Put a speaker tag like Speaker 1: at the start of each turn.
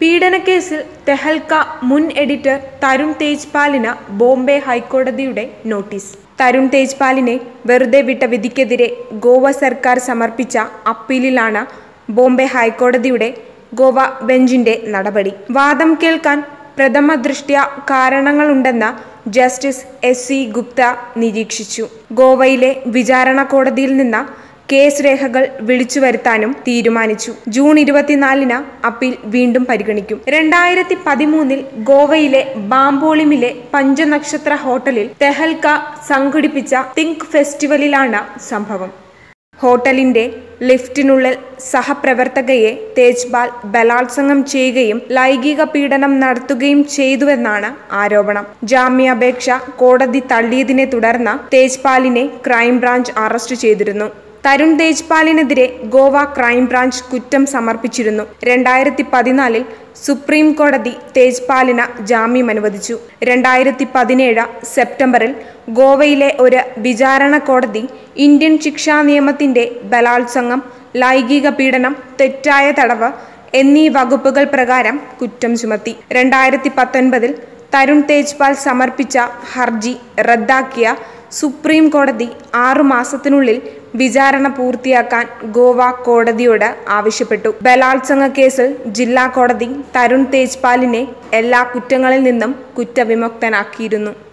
Speaker 1: പീഡനക്കേസിൽ തെഹൽക്ക മുൻ എഡിറ്റർ തരുൺ തേജ്പാലിന് ബോംബെ ഹൈക്കോടതിയുടെ നോട്ടീസ് തരുൺ തേജ്പാലിനെ വെറുതെ വിട്ട വിധിക്കെതിരെ ഗോവ സർക്കാർ സമർപ്പിച്ച അപ്പീലിലാണ് ബോംബെ ഹൈക്കോടതിയുടെ ഗോവ ബെഞ്ചിന്റെ നടപടി വാദം കേൾക്കാൻ പ്രഥമ ദൃഷ്ട്യ കാരണങ്ങളുണ്ടെന്ന ജസ്റ്റിസ് എസ് സി ഗുപ്ത നിരീക്ഷിച്ചു ഗോവയിലെ വിചാരണ കോടതിയിൽ നിന്ന് കേസ് രേഖകൾ വിളിച്ചു വരുത്താനും തീരുമാനിച്ചു ജൂൺ ഇരുപത്തിനാലിന് അപ്പീൽ വീണ്ടും പരിഗണിക്കും രണ്ടായിരത്തി പതിമൂന്നിൽ ഗോവയിലെ ബാംബോളിമിലെ പഞ്ചനക്ഷത്ര ഹോട്ടലിൽ തെഹൽക്ക സംഘടിപ്പിച്ച തിങ്ക് ഫെസ്റ്റിവലിലാണ് സംഭവം ഹോട്ടലിന്റെ ലിഫ്റ്റിനുള്ളിൽ സഹപ്രവർത്തകയെ തേജ്പാൽ ബലാത്സംഗം ചെയ്യുകയും ലൈംഗിക പീഡനം നടത്തുകയും ചെയ്തുവെന്നാണ് ആരോപണം ജാമ്യാപേക്ഷ കോടതി തള്ളിയതിനെ തുടർന്ന് തേജ്പാലിനെ ക്രൈംബ്രാഞ്ച് അറസ്റ്റ് ചെയ്തിരുന്നു തരുൺ തേജ്പാലിനെതിരെ ഗോവ ക്രൈംബ്രാഞ്ച് കുറ്റം സമർപ്പിച്ചിരുന്നു രണ്ടായിരത്തി പതിനാലിൽ സുപ്രീം കോടതി തേജ്പാലിന് ജാമ്യം അനുവദിച്ചു രണ്ടായിരത്തി പതിനേഴ് സെപ്റ്റംബറിൽ ഗോവയിലെ ഒരു വിചാരണ കോടതി ഇന്ത്യൻ ശിക്ഷാ നിയമത്തിന്റെ ബലാത്സംഗം ലൈംഗിക പീഡനം തെറ്റായ തടവ് എന്നീ വകുപ്പുകൾ പ്രകാരം കുറ്റം ചുമത്തി രണ്ടായിരത്തി പത്തൊൻപതിൽ തരുൺ തേജ്പാൽ സമർപ്പിച്ച ഹർജി റദ്ദാക്കിയ സുപ്രീം കോടതി ആറു മാസത്തിനുള്ളിൽ വിചാരണ പൂർത്തിയാക്കാൻ ഗോവ കോടതിയോട് ആവശ്യപ്പെട്ടു ബലാത്സംഗ കേസിൽ ജില്ലാ കോടതി തരുൺ തേജ്പാലിനെ എല്ലാ കുറ്റങ്ങളിൽ നിന്നും കുറ്റവിമുക്തനാക്കിയിരുന്നു